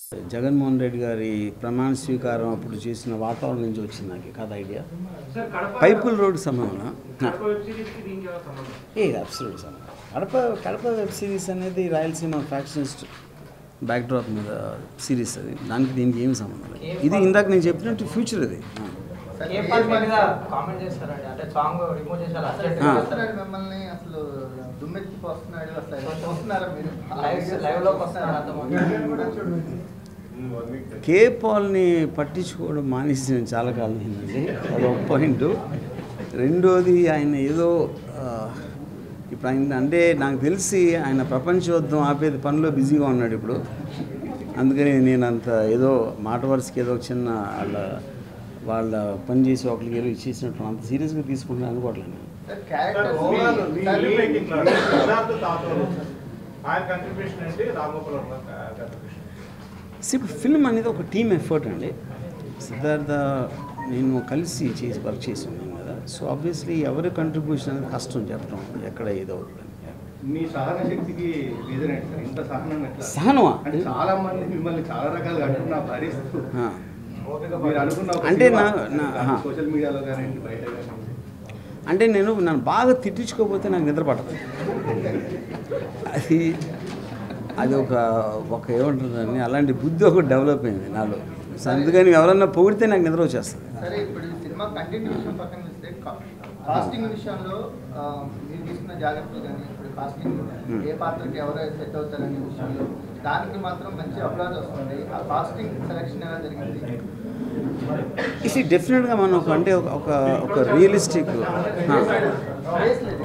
జగన్మోహన్ రెడ్డి గారి ప్రమాణ స్వీకారం అప్పుడు చేసిన వాతావరణం నుంచి వచ్చింది నాకు ఈ కథ ఐడియా పైపుల్ రోడ్ సంబంధం ఏ అబ్సల్యూట్ సంబంధం కడప కడప వెబ్ సిరీస్ అనేది రాయలసీమ ఫ్యాక్షనిస్ట్ బ్యాక్డ్రాప్ మీద సిరీస్ అది దానికి దీనికి ఏమి సంబంధం లేదు ఇది ఇందాక నేను చెప్పినట్టు ఫ్యూచర్ అది ఏ పార్టీ మీద కామెంట్ చేస్తారండి అంటే సాంగ్ రిమూవ్ చేశారు ఆ. చేస్తున్నాడు మిమ్మల్ని అసలు దుమ్మెత్తి పోస్తున్నాడు అసలు ఎలా చూస్తున్నారా మీరు లైవ్ లైవ్ లోకి వస్తున్నారు అంతమంది కే పాల్ని పట్టించుకోవడం మానేసి నేను చాలా కాలం అయిందండి అదొక పాయింట్ రెండోది ఆయన ఏదో ఆ, ఇప్పుడు ఆయన అంటే నాకు తెలిసి ఆయన ప్రపంచోద్ధం ఆపేది పనిలో బిజీగా ఉన్నాడు ఇప్పుడు అందుకని నేను అంత ఏదో మాట వరుసకి ఏదో ఒక చిన్న వాళ్ళ వాళ్ళ పని చేసి ఒకరికి ఏదో ఇచ్చేసినట్టు అంత సీరియస్గా తీసుకుంటాను అనుకోవట్లేదు నేను. సార్ క్యారెక్టర్స్ ఓవరాల్ మీ మేకింగ్ లో సిద్ధార్థ తాతలు ఆయన కంట్రిబ్యూషన్ ఏంటి రామగోపాల్ వర్మ కంట్రిబ్యూషన్ సో ఇప్పుడు ఫిల్మ్ అనేది ఒక టీమ్ ఎఫర్ట్ అండి సిద్ధార్థ నేను కలిసి చేసి వర్క్ చేసి ఉన్నాను కదా సో ఆబ్వియస్లీ ఎవరి కంట్రిబ్యూషన్ అనేది కష్టం చెప్పడం ఎక్కడ ఏదవుతుంది మీ సహన శక్తికి రీజన్ ఏంటి సార్ ఇంత సహనం ఎట్లా సహనమా అంటే చాలా మంది మిమ్మల్ని చాలా రకాలుగా అంటున్నా భరిస్తూ ఆ. మీరు అనుకున్న ఒక అంటే సినిమా, నా- నా- అది ఆ. సోషల్ మీడియాలో కానీ బయట కానీ అంటే నేను నన్ను బాగా తిట్టించుకోకపోతే నాకు నిద్ర పడదు అది అది ఒక ఒక ఏమంటుందని అలాంటి బుద్ధి ఒకటి డెవలప్ అయింది నాలో సో అందుకని ఎవరన్నా పొగిడితే నాకు నిద్ర వచ్చేస్తుంది సరే ఇప్పుడు ఈ సినిమా కంటెంట్ విషయం పక్కన చూస్తే కాస్టింగ్ విషయంలో ఆ, మీరు తీసుకున్న జాగ్రత్తలు కానీ ఇప్పుడు కాస్టింగ్ ఏ పాత్రకి ఎవరు సెట్ అవుతారనే విషయంలో దానికి మాత్రం మంచి అప్లాజ్ వస్తుంది ఆ కాస్టింగ్ సెలెక్షన్ ఎలా జరిగింది ఇది డెఫినెట్గా మనం ఒక అంటే ఒక ఒక ఒక రియలిస్టిక్ Face లేదు.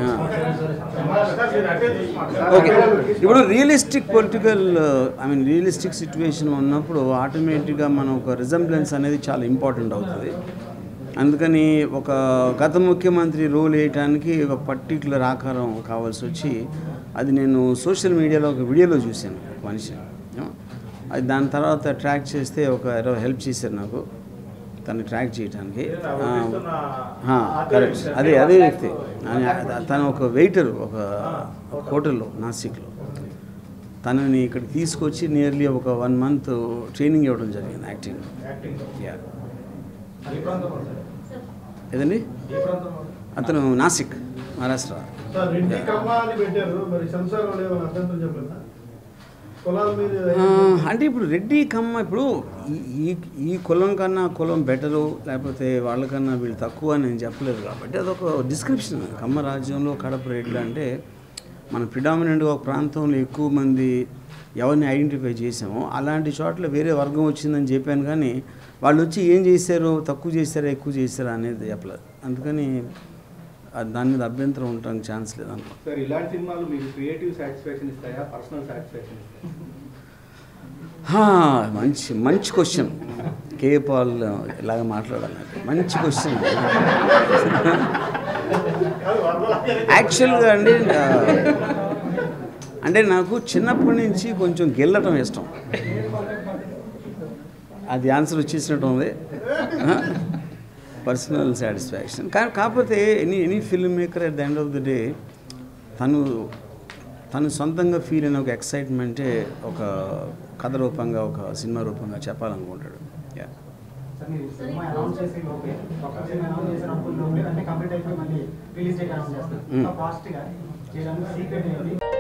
ఓకే ఇప్పుడు realistic political I mean realistic situation ఉన్నప్పుడు ఆటోమేటిక్గా మనం ఒక రిజంబ్లెన్స్ అనేది చాలా ఇంపార్టెంట్ అవుతుంది అందుకని ఒక గత ముఖ్యమంత్రి రోల్ వేయటానికి ఒక పర్టికులర్ ఆకారం కావాల్సి వచ్చి అది నేను సోషల్ మీడియాలో ఒక వీడియోలో చూశాను ఒక మనిషి ఏమో. అది దాని తర్వాత ట్రాక్ చేస్తే ఒక ఎవరో హెల్ప్ చేశారు నాకు తను ట్రాక్ చేయడానికి కరెక్ట్ అదే అదే వ్యక్తి ఆయన- తను ఒక వెయిటర్ ఒక ఒక హోటల్లో నాసిక్లో తనని ఇక్కడ తీసుకొచ్చి నియర్లీ ఒక వన్ మంత్ ట్రైనింగ్ ఇవ్వడం జరిగింది యాక్టింగ్ యా ఏదండి అతను నాసిక్ మహారాష్ట్ర సార్ రెడ్డి కమ్మ అని పెట్టారు మరి సెన్సార్ వాళ్ళు ఏమైనా అభ్యంతరం చెప్పలేదా కులాల మీద ఆ, అంటే ఇప్పుడు రెడ్డి కమ్మ ఇప్పుడు ఈ- ఈ ఈ కులం కన్నా ఆ కులం బెటరు లేకపోతే వాళ్ళకన్నా వీళ్ళు తక్కువ అని నేను చెప్పలేదు కాబట్టి అదొక డిస్క్రిప్షన్ కమ్మ రాజ్యంలో కడప రెడ్లు అంటే మన ప్రిడామినెంట్గా ఒక ప్రాంతంలో ఎక్కువ మంది ఎవరిని ఐడెంటిఫై చేసామో అలాంటి చోట్ల వేరే వర్గం వచ్చిందని చెప్పాను కానీ వాళ్ళు వచ్చి ఏం చేశారో తక్కువ చేశారా ఎక్కువ చేశారా అనేది చెప్పలేదు అందుకని అది దాని మీద అభ్యంతరం ఉండడానికి ఛాన్స్ లేదనుకో సార్ ఇలాంటి సినిమాలు మీకు క్రియేటివ్ సాటిస్ఫాక్షన్ ఇస్తాయా పర్సనల్ సాటిస్ఫాక్షన్ ఇస్తాయా హా, మంచి మంచి క్వశ్చన్ కే పాల్ ఇలాగ మాట్లాడాలి నాకు. మంచి క్వశ్చన్ యాక్చువల్గా అండి ఆ, అంటే నాకు చిన్నప్పటి నుంచి కొంచెం గెల్లటం ఇష్టం అది ఆన్సర్ వచ్చేసినట్టు ఉంది పర్సనల్ సాటిస్ఫాక్షన్ కానీ కాకపోతే any any film maker at the end of the day తను తను సొంతంగా ఫీల్ అయిన ఒక ఎక్సైట్మెంటే ఒక కథ రూపంగా ఒక సినిమా రూపంగా చెప్పాలనుకుంటాడు యా సార్ మీరు సినిమా అనౌన్స్ చేసి ఓకే ఒక సినిమా అనౌన్స్ చేసినప్పుడు అంటే కంప్లీట్ అయిపోయి మళ్ళీ రిలీజ్ డేట్ అనౌన్స్ చేస్తారు మ్మ్. ఫాస్ట్గా చేయడానికి సీక్రెట్ ఏంటి